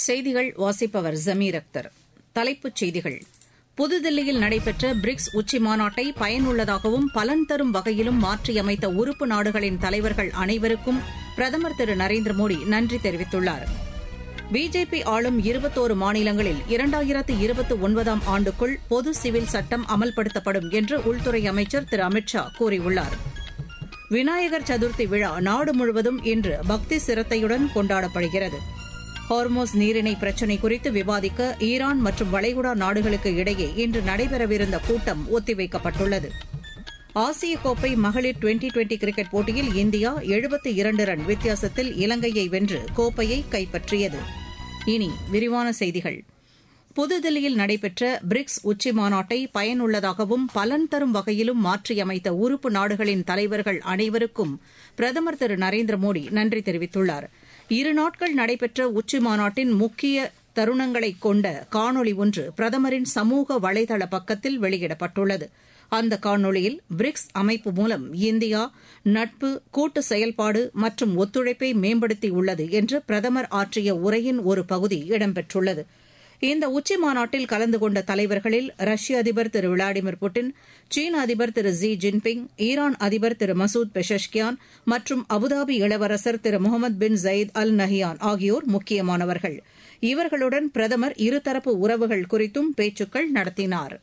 செய்திகள் வாசிப்பவர் ஜமீர் அக்தர் தலைப்புச் செய்திகள் புதுதில்லியில் நடைபெற்ற பிரிக்ஸ் உச்சிமாநாட்டை பயனுள்ளதாகவும் பலன் தரும் வகையிலும் மாற்றியமைத்த உறுப்பு நாடுகளின் தலைவர்கள் அனைவருக்கும் பிரதமர் திரு நரேந்திர மோடி நன்றி தெரிவித்துள்ளார் பிஜேபி ஆளும் இருபத்தோரு மாநிலங்களில் இரண்டாயிரத்து இருபத்தி ஒன்பதாம் ஆண்டுக்குள் பொது சிவில் சட்டம் அமல்படுத்தப்படும் என்று உள்துறை அமைச்சர் திரு அமித் ஷா கூறியுள்ளார் விநாயகர் சதுர்த்தி விழா நாடு முழுவதும் இன்று பக்தி சிரத்தையுடன் கொண்டாடப்படுகிறது ஹார்மோஸ் நீரிணை பிரச்சினை குறித்து விவாதிக்க ஈரான் மற்றும் வளைகுடா நாடுகளுக்கு இடையே இன்று நடைபெறவிருந்த கூட்டம் ஒத்திவைக்கப்பட்டுள்ளது ஆசிய கோப்பை மகளிர் டுவெண்டி டுவெண்டி கிரிக்கெட் போட்டியில் இந்தியா எழுபத்தி இரண்டு ரன் வித்தியாசத்தில் இலங்கையை வென்று கோப்பையை கைப்பற்றியது இனி விரிவான செய்திகள் புதுதில்லியில் நடைபெற்ற பிரிக்ஸ் உச்சிமாநாட்டை பயனுள்ளதாகவும் பலன் தரும் வகையிலும் மாற்றியமைத்த உறுப்பு நாடுகளின் தலைவர்கள் அனைவருக்கும் பிரதமர் திரு நரேந்திர மோடி நன்றி தெரிவித்துள்ளார் இரு நாட்கள் நடைபெற்ற உச்சிமாநாட்டின் முக்கிய தருணங்களைக் கொண்ட காணொலி ஒன்று பிரதமரின் சமூக வலைதள பக்கத்தில் வெளியிடப்பட்டுள்ளது அந்த காணொலியில் பிரிக்ஸ் அமைப்பு மூலம் இந்தியா நட்பு கூட்டு செயல்பாடு மற்றும் ஒத்துழைப்பை மேம்படுத்தியுள்ளது என்று பிரதமர் ஆற்றிய உரையின் ஒரு பகுதி இடம்பெற்றுள்ளது இந்த உச்சிமாநாட்டில் கலந்து கொண்ட தலைவர்களில் ரஷ்ய அதிபர் திரு விளாடிமிர் புட்டின் சீன அதிபர் திரு ஜி ஜின்பிங் ஈரான் அதிபர் திரு மசூத் பெஷஷ்கியான் மற்றும் அபுதாபி இளவரசர் திரு முகமது பின் ஜயீத் அல் நஹியான் ஆகியோர் முக்கியமானவர்கள் இவர்களுடன் பிரதமர் இருதரப்பு உறவுகள் குறித்தும் பேச்சுக்கள் நடத்தினார்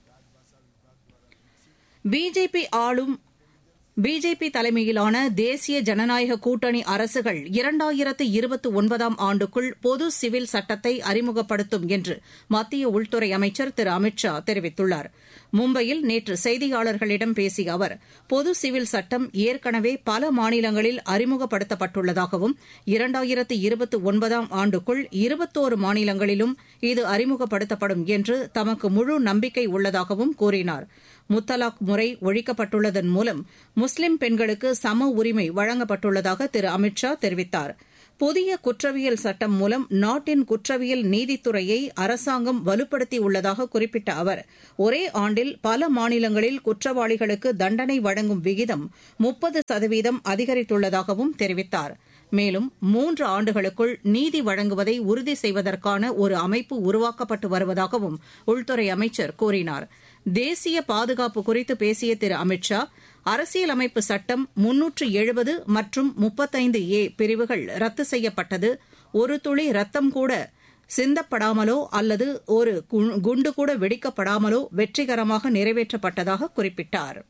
பிஜேபி ஆளும் பிஜேபி தலைமையிலான தேசிய ஜனநாயக கூட்டணி அரசுகள் இரண்டாயிரத்து இருபத்தி ஒன்பதாம் ஆண்டுக்குள் பொது சிவில் சட்டத்தை அறிமுகப்படுத்தும் என்று மத்திய உள்துறை அமைச்சர் திரு அமித் ஷா தெரிவித்துள்ளார் மும்பையில் நேற்று செய்தியாளர்களிடம் பேசிய அவர் பொது சிவில் சட்டம் ஏற்கனவே பல மாநிலங்களில் அறிமுகப்படுத்தப்பட்டுள்ளதாகவும் இரண்டாயிரத்து இருபத்தி ஒன்பதாம் ஆண்டுக்குள் இருபத்தோரு மாநிலங்களிலும் இது அறிமுகப்படுத்தப்படும் என்று தமக்கு முழு நம்பிக்கை உள்ளதாகவும் கூறினார் முத்தலாக் முறை ஒழிக்கப்பட்டுள்ளதன் மூலம் முஸ்லிம் பெண்களுக்கு சம உரிமை வழங்கப்பட்டுள்ளதாக திரு அமித் ஷா தெரிவித்தார் புதிய குற்றவியல் சட்டம் மூலம் நாட்டின் குற்றவியல் நீதித்துறையை அரசாங்கம் வலுப்படுத்தியுள்ளதாக குறிப்பிட்ட அவர் ஒரே ஆண்டில் பல மாநிலங்களில் குற்றவாளிகளுக்கு தண்டனை வழங்கும் விகிதம் முப்பது சதவீதம் அதிகரித்துள்ளதாகவும் தெரிவித்தார் மேலும் மூன்று ஆண்டுகளுக்குள் நீதி வழங்குவதை உறுதி செய்வதற்கான ஒரு அமைப்பு உருவாக்கப்பட்டு வருவதாகவும் உள்துறை அமைச்சர் கூறினார் தேசிய பாதுகாப்பு குறித்து பேசிய திரு அமித் ஷா அரசியலமைப்பு சட்டம் முன்னூற்று எழுபது மற்றும் முப்பத்தைந்து ஏ பிரிவுகள் ரத்து செய்யப்பட்டது ஒரு துளி ரத்தம் கூட சிந்தப்படாமலோ அல்லது ஒரு குண்டு கூட வெடிக்கப்படாமலோ வெற்றிகரமாக நிறைவேற்றப்பட்டதாக குறிப்பிட்டார்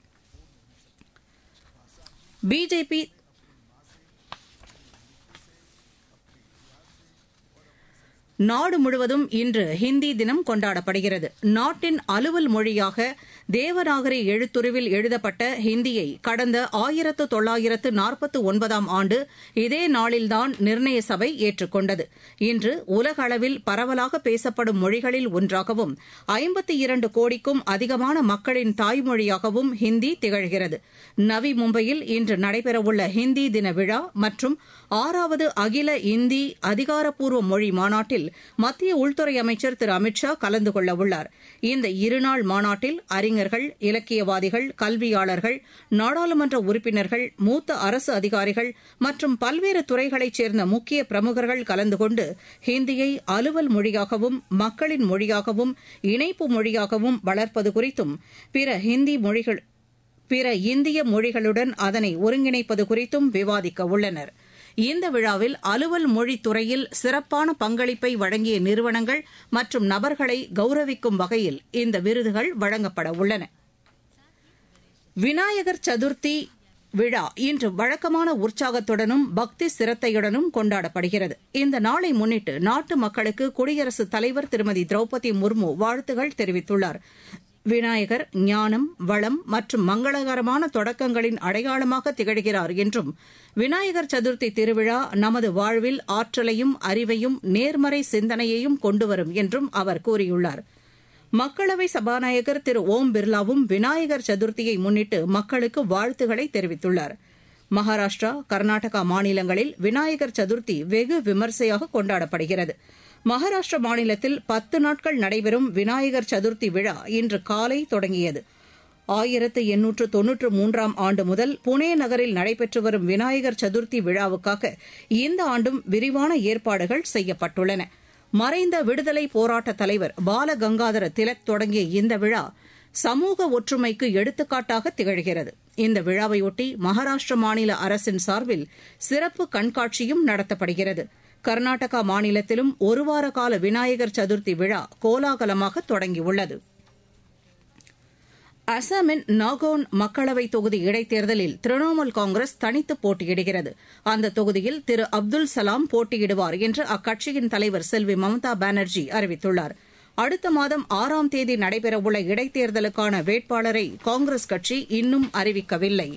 பிஜேபி நாடு முழுவதும் இன்று ஹிந்தி தினம் கொண்டாடப்படுகிறது நாட்டின் அலுவல் மொழியாக தேவநாகரி எழுத்துருவில் எழுதப்பட்ட ஹிந்தியை கடந்த ஆயிரத்து தொள்ளாயிரத்து நாற்பத்து ஒன்பதாம் ஆண்டு இதே நாளில்தான் நிர்ணய சபை ஏற்றுக்கொண்டது இன்று உலக அளவில் பரவலாக பேசப்படும் மொழிகளில் ஒன்றாகவும் ஐம்பத்தி இரண்டு கோடிக்கும் அதிகமான மக்களின் தாய்மொழியாகவும் ஹிந்தி திகழ்கிறது நவி மும்பையில் இன்று நடைபெறவுள்ள ஹிந்தி தின விழா மற்றும் ஆறாவது அகில இந்தி அதிகாரப்பூர்வ மொழி மாநாட்டில் மத்திய உள்துறை அமைச்சர் திரு அமித் ஷா கலந்து கொள்ளவுள்ளார் இந்த இருநாள் மாநாட்டில் அறிஞர்கள் இலக்கியவாதிகள் கல்வியாளர்கள் நாடாளுமன்ற உறுப்பினர்கள் மூத்த அரசு அதிகாரிகள் மற்றும் பல்வேறு துறைகளைச் சேர்ந்த முக்கிய பிரமுகர்கள் கலந்து கொண்டு ஹிந்தியை அலுவல் மொழியாகவும் மக்களின் மொழியாகவும் இணைப்பு மொழியாகவும் வளர்ப்பது குறித்தும் பிற ஹிந்தி மொழிகள் பிற இந்திய மொழிகளுடன் அதனை ஒருங்கிணைப்பது குறித்தும் விவாதிக்க உள்ளனர் இந்த விழாவில் அலுவல் மொழித் துறையில் சிறப்பான பங்களிப்பை வழங்கிய நிறுவனங்கள் மற்றும் நபர்களை கௌரவிக்கும் வகையில் இந்த விருதுகள் வழங்கப்பட உள்ளன விநாயகர் சதுர்த்தி விழா இன்று வழக்கமான உற்சாகத்துடனும் பக்தி சிரத்தையுடனும் கொண்டாடப்படுகிறது இந்த நாளை முன்னிட்டு நாட்டு மக்களுக்கு குடியரசுத் தலைவர் திருமதி திரௌபதி முர்மு வாழ்த்துகள் தெரிவித்துள்ளார் விநாயகர் ஞானம் வளம் மற்றும் மங்களகரமான தொடக்கங்களின் அடையாளமாக திகழ்கிறார் என்றும் விநாயகர் சதுர்த்தி திருவிழா நமது வாழ்வில் ஆற்றலையும் அறிவையும் நேர்மறை சிந்தனையையும் கொண்டுவரும் என்றும் அவர் கூறியுள்ளார் மக்களவை சபாநாயகர் திரு ஓம் பிர்லாவும் விநாயகர் சதுர்த்தியை முன்னிட்டு மக்களுக்கு வாழ்த்துக்களை தெரிவித்துள்ளார் மகாராஷ்டிரா கர்நாடகா மாநிலங்களில் விநாயகர் சதுர்த்தி வெகு விமர்சையாக கொண்டாடப்படுகிறது மகாராஷ்டிர மாநிலத்தில் பத்து நாட்கள் நடைபெறும் விநாயகர் சதுர்த்தி விழா இன்று காலை தொடங்கியது ஆயிரத்து எண்ணூற்று தொன்னூற்று மூன்றாம் ஆண்டு முதல் புனே நகரில் நடைபெற்று வரும் விநாயகர் சதுர்த்தி விழாவுக்காக இந்த ஆண்டும் விரிவான ஏற்பாடுகள் செய்யப்பட்டுள்ளன மறைந்த விடுதலை போராட்ட தலைவர் பால கங்காதர திலக் தொடங்கிய இந்த விழா சமூக ஒற்றுமைக்கு எடுத்துக்காட்டாக திகழ்கிறது இந்த விழாவையொட்டி மகாராஷ்டிர மாநில அரசின் சார்பில் சிறப்பு கண்காட்சியும் நடத்தப்படுகிறது கர்நாடகா மாநிலத்திலும் ஒருவார கால விநாயகர் சதுர்த்தி விழா கோலாகலமாக தொடங்கியுள்ளது அசாமின் நாகோன் மக்களவைத் தொகுதி இடைத்தேர்தலில் திரிணாமுல் காங்கிரஸ் தனித்து போட்டியிடுகிறது அந்த தொகுதியில் திரு அப்துல் சலாம் போட்டியிடுவார் என்று அக்கட்சியின் தலைவர் செல்வி மம்தா பானர்ஜி அறிவித்துள்ளார் அடுத்த மாதம் ஆறாம் தேதி நடைபெறவுள்ள இடைத்தேர்தலுக்கான வேட்பாளரை காங்கிரஸ் கட்சி இன்னும் அறிவிக்கவில்லை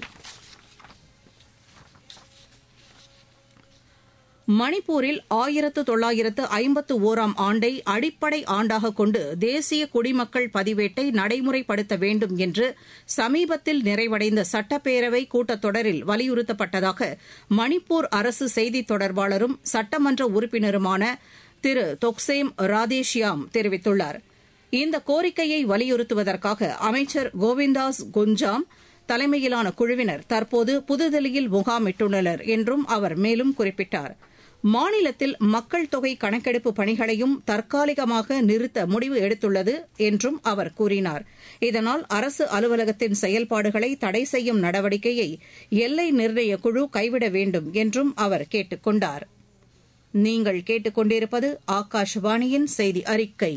மணிப்பூரில் ஆயிரத்து தொள்ளாயிரத்து ஐம்பத்து ஓராம் ஆண்டை அடிப்படை ஆண்டாக கொண்டு தேசிய குடிமக்கள் பதிவேட்டை நடைமுறைப்படுத்த வேண்டும் என்று சமீபத்தில் நிறைவடைந்த சட்டப்பேரவை கூட்டத்தொடரில் வலியுறுத்தப்பட்டதாக மணிப்பூர் அரசு செய்தித் தொடர்பாளரும் சட்டமன்ற உறுப்பினருமான திரு தொக்சேம் ராதேஷியாம் தெரிவித்துள்ளார் இந்த கோரிக்கையை வலியுறுத்துவதற்காக அமைச்சர் கோவிந்தாஸ் குஞ்சாம் தலைமையிலான குழுவினர் தற்போது புதுதில்லியில் முகாமிட்டுள்ளனர் என்றும் அவர் மேலும் குறிப்பிட்டார் மாநிலத்தில் மக்கள் தொகை கணக்கெடுப்பு பணிகளையும் தற்காலிகமாக நிறுத்த முடிவு எடுத்துள்ளது என்றும் அவர் கூறினார் இதனால் அரசு அலுவலகத்தின் செயல்பாடுகளை தடை செய்யும் நடவடிக்கையை எல்லை நிர்ணய குழு கைவிட வேண்டும் என்றும் அவர் கேட்டுக் கொண்டார் நீங்கள் கேட்டுக்கொண்டிருப்பது ஆகாஷவாணியின் செய்தி அறிக்கை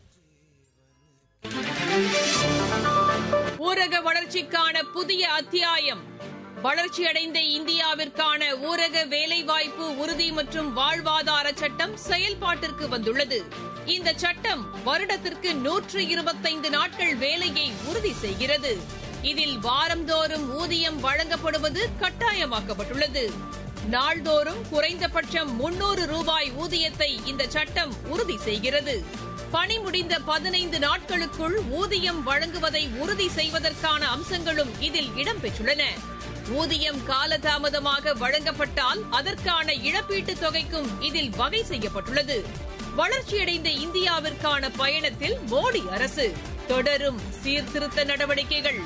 ஊரக வளர்ச்சிக்கான புதிய அத்தியாயம் வளர்ச்சியடைந்த இந்தியாவிற்கான ஊரக வேலைவாய்ப்பு உறுதி மற்றும் வாழ்வாதார சட்டம் செயல்பாட்டிற்கு வந்துள்ளது இந்த சட்டம் வருடத்திற்கு நூற்று இருபத்தைந்து நாட்கள் வேலையை உறுதி செய்கிறது இதில் வாரந்தோறும் ஊதியம் வழங்கப்படுவது கட்டாயமாக்கப்பட்டுள்ளது நாள்தோறும் குறைந்தபட்சம் முன்னூறு ரூபாய் ஊதியத்தை இந்த சட்டம் உறுதி செய்கிறது பணி முடிந்த பதினைந்து நாட்களுக்குள் ஊதியம் வழங்குவதை உறுதி செய்வதற்கான அம்சங்களும் இதில் இடம்பெற்றுள்ளன ஊதியம் காலதாமதமாக வழங்கப்பட்டால் அதற்கான இழப்பீட்டுத் தொகைக்கும் இதில் வகை செய்யப்பட்டுள்ளது வளர்ச்சியடைந்த இந்தியாவிற்கான பயணத்தில் மோடி அரசு தொடரும் சீர்திருத்த நடவடிக்கைகள்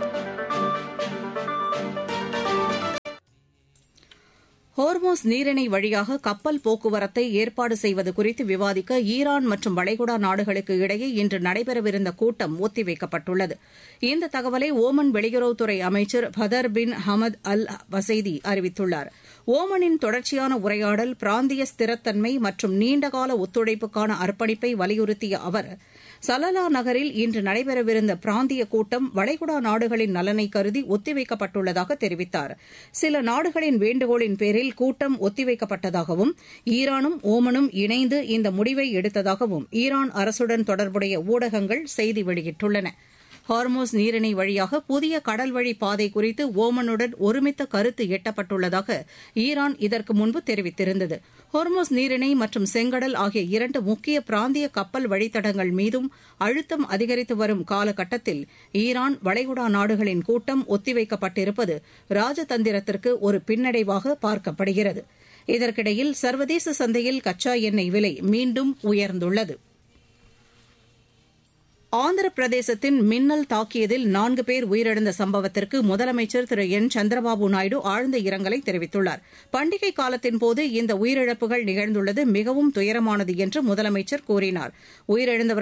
ஹோர்மோஸ் நீரிணை வழியாக கப்பல் போக்குவரத்தை ஏற்பாடு செய்வது குறித்து விவாதிக்க ஈரான் மற்றும் வளைகுடா நாடுகளுக்கு இடையே இன்று நடைபெறவிருந்த கூட்டம் ஒத்திவைக்கப்பட்டுள்ளது இந்த தகவலை ஓமன் வெளியுறவுத்துறை அமைச்சர் பதர் பின் ஹமத் அல் வசைதி அறிவித்துள்ளார் ஓமனின் தொடர்ச்சியான உரையாடல் பிராந்திய ஸ்திரத்தன்மை மற்றும் நீண்டகால ஒத்துழைப்புக்கான அர்ப்பணிப்பை வலியுறுத்திய அவர் சலலா நகரில் இன்று நடைபெறவிருந்த பிராந்திய கூட்டம் வளைகுடா நாடுகளின் நலனை கருதி ஒத்திவைக்கப்பட்டுள்ளதாக தெரிவித்தார் சில நாடுகளின் வேண்டுகோளின் பேரில் கூட்டம் ஒத்திவைக்கப்பட்டதாகவும் ஈரானும் ஓமனும் இணைந்து இந்த முடிவை எடுத்ததாகவும் ஈரான் அரசுடன் தொடர்புடைய ஊடகங்கள் செய்தி வெளியிட்டுள்ளன ஹார்மோஸ் நீரிணை வழியாக புதிய கடல்வழி பாதை குறித்து ஓமனுடன் ஒருமித்த கருத்து எட்டப்பட்டுள்ளதாக ஈரான் இதற்கு முன்பு தெரிவித்திருந்தது ஹோர்மோஸ் நீரிணை மற்றும் செங்கடல் ஆகிய இரண்டு முக்கிய பிராந்திய கப்பல் வழித்தடங்கள் மீதும் அழுத்தம் அதிகரித்து வரும் காலகட்டத்தில் ஈரான் வளைகுடா நாடுகளின் கூட்டம் ஒத்திவைக்கப்பட்டிருப்பது ராஜதந்திரத்திற்கு ஒரு பின்னடைவாக பார்க்கப்படுகிறது இதற்கிடையில் சர்வதேச சந்தையில் கச்சா எண்ணெய் விலை மீண்டும் உயர்ந்துள்ளது ஆந்திர பிரதேசத்தின் மின்னல் தாக்கியதில் நான்கு பேர் உயிரிழந்த சம்பவத்திற்கு முதலமைச்சர் திரு என் சந்திரபாபு நாயுடு ஆழ்ந்த இரங்கலை தெரிவித்துள்ளார் பண்டிகை காலத்தின்போது இந்த உயிரிழப்புகள் நிகழ்ந்துள்ளது மிகவும் துயரமானது என்று முதலமைச்சர் கூறினார் உயிரிழந்தவர்கள்